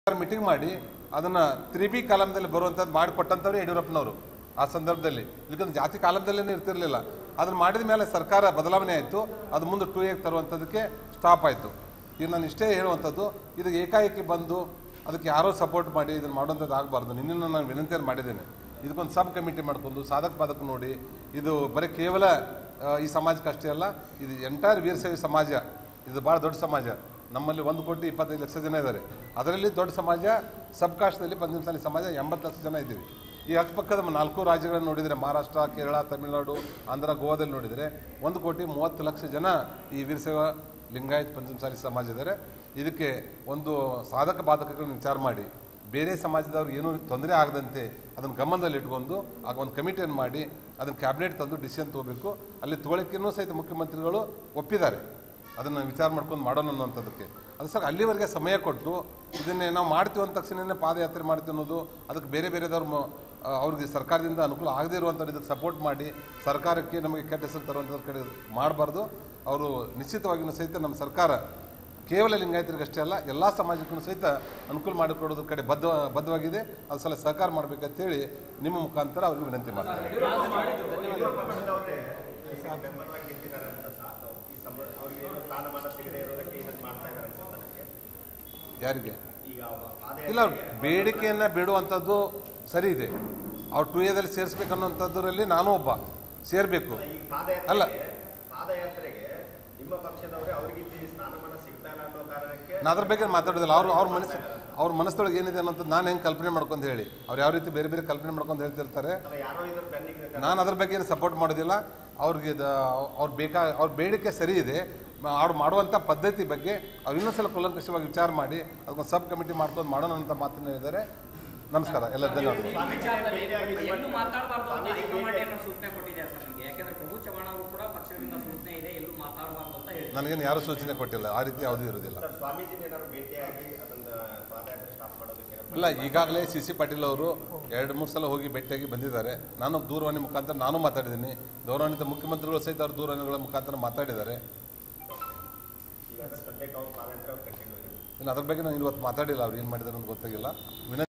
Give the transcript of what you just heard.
Meeting ಮಾಡಿ ಅದನ್ನ three B ಕಾಲಮ್ದಲ್ಲಿ ಬರುವಂಥದ್ದು ಮಾಡಿಕೊಟ್ಟಂಥವ್ರು ಯಡಿಯೂರಪ್ಪನವರು ಆ ಸಂದರ್ಭದಲ್ಲಿ ಇದಕ್ಕೆ ಜಾತಿ ಕಾಲಮ್ದಲ್ಲೇ ಇರ್ತಿರ್ಲಿಲ್ಲ ಅದನ್ನ ಮಾಡಿದ ಮೇಲೆ ಸರ್ಕಾರ ಬದಲಾವಣೆ ಆಯಿತು ಅದು ಮುಂದೆ ಟೂ ಎಗೆ ತರುವಂಥದ್ದಕ್ಕೆ ಸ್ಟಾಪ್ ಆಯಿತು ಈಗ ನಾನು ಇಷ್ಟೇ ಹೇಳುವಂಥದ್ದು ಇದು ಏಕಾಏಕಿ ಬಂದು ಅದಕ್ಕೆ ಯಾರೋ ಸಪೋರ್ಟ್ ಮಾಡಿ ಇದನ್ನು ಮಾಡುವಂಥದ್ದು ಆಗಬಾರ್ದು ನಿನ್ನೆ ನಾನು ವಿನಂತಿಯನ್ನು ಮಾಡಿದ್ದೇನೆ ಇದಕ್ಕೊಂದು ಸಬ್ ಕಮಿಟಿ ಮಾಡ್ಕೊಂಡು ಸಾಧಕ ಬಾಧಕ ನೋಡಿ ಇದು ಬರೀ ಕೇವಲ ಆ, ಈ ಸಮಾಜಕ್ಕೆ ಅಷ್ಟೇ ಅಲ್ಲ ಇದು ಎಂಟೈರ್ ವೀರಶೈವ ಸಮಾಜ ಇದು ಭಾಳ ದೊಡ್ಡ ಸಮಾಜ ನಮ್ಮಲ್ಲಿ ಒಂದು ಕೋಟಿ ಇಪ್ಪತ್ತೈದು ಲಕ್ಷ ಜನ ಇದ್ದಾರೆ ಅದರಲ್ಲಿ ದೊಡ್ಡ ಸಮಾಜ ಸಬ್ ಕಾಸ್ಟ್ನಲ್ಲಿ ಪಂಚಮಸಾಲಿ ಸಮಾಜ ಎಂಬತ್ತು ಲಕ್ಷ ಜನ ಇದ್ದೀವಿ ಈ ಅಕ್ಕಪಕ್ಕದ ನಾಲ್ಕು ರಾಜ್ಯಗಳನ್ನು ನೋಡಿದರೆ ಮಹಾರಾಷ್ಟ್ರ ಕೇರಳ ತಮಿಳುನಾಡು ಆಂಧ್ರ ಗೋವಾದಲ್ಲಿ ನೋಡಿದರೆ ಒಂದು ಕೋಟಿ ಮೂವತ್ತು ಲಕ್ಷ ಜನ ಈ ವೀರಶೈವ ಲಿಂಗಾಯತ್ ಪಂಚಮಸಾಲಿ ಸಮಾಜ ಇದ್ದಾರೆ ಇದಕ್ಕೆ ಒಂದು ಸಾಧಕ ಬಾಧಕಗಳನ್ನು ವಿಚಾರ ಮಾಡಿ ಬೇರೆ ಸಮಾಜದವ್ರಿಗೆ ಏನೂ ತೊಂದರೆ ಆಗದಂತೆ ಅದನ್ನು ಗಮನದಲ್ಲಿ ಇಟ್ಕೊಂಡು ಆಗ ಒಂದು ಕಮಿಟಿಯನ್ನು ಮಾಡಿ ಅದನ್ನು ಕ್ಯಾಬಿನೆಟ್ ತಂದು ಡಿಸಿಷನ್ ತಗೋಬೇಕು ಅಲ್ಲಿ ತಗೊಳಕ್ಕೇನೂ ಸಹಿತ ಮುಖ್ಯಮಂತ್ರಿಗಳು ಒಪ್ಪಿದ್ದಾರೆ ಅದನ್ನು ವಿಚಾರ ಮಾಡ್ಕೊಂಡು ಮಾಡೋಣ ಅನ್ನೋಂಥದ್ದಕ್ಕೆ ಅದು ಸರ್ ಅಲ್ಲಿವರೆಗೆ ಸಮಯ ಕೊಟ್ಟು ಇದನ್ನೇ ನಾವು ಮಾಡ್ತೀವಿ ಅಂದ ತಕ್ಷಣನೇ ಪಾದಯಾತ್ರೆ ಮಾಡ್ತೀವಿ ಅನ್ನೋದು ಅದಕ್ಕೆ ಬೇರೆ ಬೇರೆದವ್ರು ಮ- ಆ, ಅವ್ರಿಗೆ ಸರ್ಕಾರದಿಂದ ಅನುಕೂಲ ಆಗದೇ ಇರುವಂಥದ್ದು ಇದಕ್ಕೆ ಸಪೋರ್ಟ್ ಮಾಡಿ ಸರ್ಕಾರಕ್ಕೆ ನಮಗೆ ಕೆಟ್ಟ ಹೆಸರು ತರುವಂಥದ್ದು ಕಡೆ ಮಾಡಬಾರ್ದು ಅವರು ನಿಶ್ಚಿತವಾಗಿಯೂ ಸಹಿತ ನಮ್ಮ ಸರ್ಕಾರ ಕೇವಲ ಲಿಂಗಾಯತರಿಗಷ್ಟೇ ಅಲ್ಲ ಎಲ್ಲ ಸಮಾಜಕ್ಕೂ ಸಹಿತ ಅನುಕೂಲ ಮಾಡಿಕೊಡೋದ್ರ ಕಡೆ ಬದ್ಧ ಬದ್ಧವಾಗಿದೆ ಅದು ಸಲ ಸಹಕಾರ ಮಾಡಬೇಕಂತೇಳಿ ನಿಮ್ಮ ಮುಖಾಂತರ ಅವ್ರಿಗೆ ವಿನಂತಿ ಮಾಡ್ತಾರೆ ಬೆಂಬಲವಾಗಿ ನಿಂತಿದ್ದಾರೆ ಅಂತ ಸಾಕು ಈ ಸಮ ಅವರಿಗೆ ಏನು ಸ್ಥಾನಮಾನ ಸಿಗದೆ ಇರೋದಕ್ಕೆ ಇದನ್ನು ಮಾಡ್ತಾ ಇದ್ದಾರೆ ಅಂತ ನನಗೆ ಯಾರಿಗೆ ಈಗ ಪಾದಯಾತ್ರೆ ಇಲ್ಲ ಅವ್ರು ಬೇಡಿಕೆಯನ್ನ ಬಿಡುವಂಥದ್ದು ಸರಿ ಇದೆ ಅವ್ರು ಟು ಎದಲ್ಲಿ ಸೇರಿಸ್ಬೇಕನ್ನೋಂಥದ್ರಲ್ಲಿ ನಾನು ಒಬ್ಬ ಸೇರಬೇಕು ಈ ಪಾದಯಾತ್ರೆ ಅಲ್ಲ. ಪಾದಯಾತ್ರೆಗೆ ನಿಮ್ಮ ಪಕ್ಷದವರೇ ಅವರಿಗೆ ಇಲ್ಲಿ ಸ್ಥಾನಮಾನ ಸಿಗ್ತಾ ಇಲ್ಲ ಅನ್ನೋ ಕಾರಣಕ್ಕೆ ನಾನು ಅದ್ರ ಬಗ್ಗೆ ಮಾತಾಡೋದಿಲ್ಲ ಅವ್ರು ಅವ್ರ ಮನಸ್ಸು ಅವ್ರ ಮನಸ್ಸೊಳಗೆ ಏನಿದೆ ಅನ್ನೋಂಥದ್ದು ನಾನು ಹೆಂಗೆ ಕಲ್ಪನೆ ಮಾಡ್ಕೊಂಡು ಹೇಳಿ ಅವ್ರು ಯಾವ ರೀತಿ ಬೇರೆ ಬೇರೆ ಕಲ್ಪನೆ ಮಾಡ್ಕೊಂಡು ಹೇಳ್ತಿರ್ತಾರೆ ಅಲ್ಲ ಯಾರೋ ಇದ್ರ ಬೆನ್ನಿಗೆ ನಾನು ಅದ್ರ ಬಗ್ಗೆ ಏನು ಸಪೋರ್ಟ್ ಮಾಡೋದಿಲ್ಲ ಅವ್ರಿಗೆ ಇದು ಅವ್ರು ಬೇಕಾ ಅವ್ರ ಬೇಡಿಕೆ ಸರಿ ಇದೆ ಮ- ಅವ್ರು ಮಾಡುವಂಥ ಪದ್ಧತಿ ಬಗ್ಗೆ ಅವ್ರು ಇನ್ನೊಂದ್ಸಲ ಕೂಲಂಕಷವಾಗಿ ವಿಚಾರ ಮಾಡಿ ಅದಕ್ಕೊಂದು ಸಬ್ ಕಮಿಟಿ ಮಾಡ್ಕೊಂಡು ಮಾಡೋಣ ಅಂತ ಮಾತನ್ನ ಹೇಳಿದ್ದಾರೆ ನಮಸ್ಕಾರ ಎಲ್ಲ ಧನ್ಯವಾದಗಳು ಈ ವಿಚಾರದಲ್ಲಿ ಎಲ್ಲೂ ಮಾತಾಡಬಾರ್ದು ಅಂತ ಹೈಕಮಾಂಡ್ ಏನೋ ಸೂಚನೆ ಕೊಟ್ಟಿದೆ ಸರ್ ನಿಮಗೆ ಯಾಕಂದ್ರೆ ಪ್ರಭು ಚವ್ಹಾಣ್ ಅವರು ಕೂಡ ಪಕ್ಷದಿಂದ ಸೂಚನೆ ಇದೆ ಎಲ್ಲೂ ಮಾತಾಡಬಾರ್ದು ಅಂತ ಹೇಳಿ ನನಗೇನು ಯಾರೂ ಸೂಚನೆ ಕೊಟ್ಟಿಲ್ಲ ಆ ರೀತಿ ಯಾವುದೂ ಇರೋದಿಲ್ಲ ಸರ್ ಸ್ವಾಮೀಜಿನ ಏನಾದ್ರು ಭೇಟಿಯಾಗಿ ಅದನ್ನ ಪಾದಯಾತ್ರೆ ಸ್ಟಾಪ್ ಮಾಡೋದಕ್ಕೆ ಏನಾದ್ರು ಇಲ್ಲ ಈಗಾಗಲೇ ಸಿ ಸಿ ಪಾಟೀಲ್ ಅವರು ಎರಡು ಮೂರು ಸಲ ಹೋಗಿ ಭೇಟಿಯಾಗಿ ಬಂದಿದ್ದಾರೆ ನಾನು ದೂರವಾಣಿ ಮುಖಾಂತರ ನಾನು ಮಾತಾಡಿದ್ದೀನಿ ಗೌರವಾನ್ವಿತ ಮುಖ್ಯಮಂತ್ರಿಗಳು ಸಹಿತ ಅವರು ದೂರವಾಣಿಗಳ ಮುಖಾಂತರ ಮಾತಾಡಿದ್ದಾರೆ ಈಗ ಸದ್ಯಕ್ಕೆ ಅವ್ರ ಪಾದಯಾತ್ರೆ ಅವ್ರು ಕಂಟಿನ್ಯೂ ಇದೆ ಇನ್ನು ಅದ್ರ ಬಗ್ಗೆ ನಾನು ಇವತ್ತು ಮಾತಾಡಿಲ್ಲ ಅವ್ರು ಏನು ಮಾಡಿದ್ದಾರೆ ಅಂತ ಗೊತ್ತಾಗಿಲ್ಲ ವಿನಂತಿ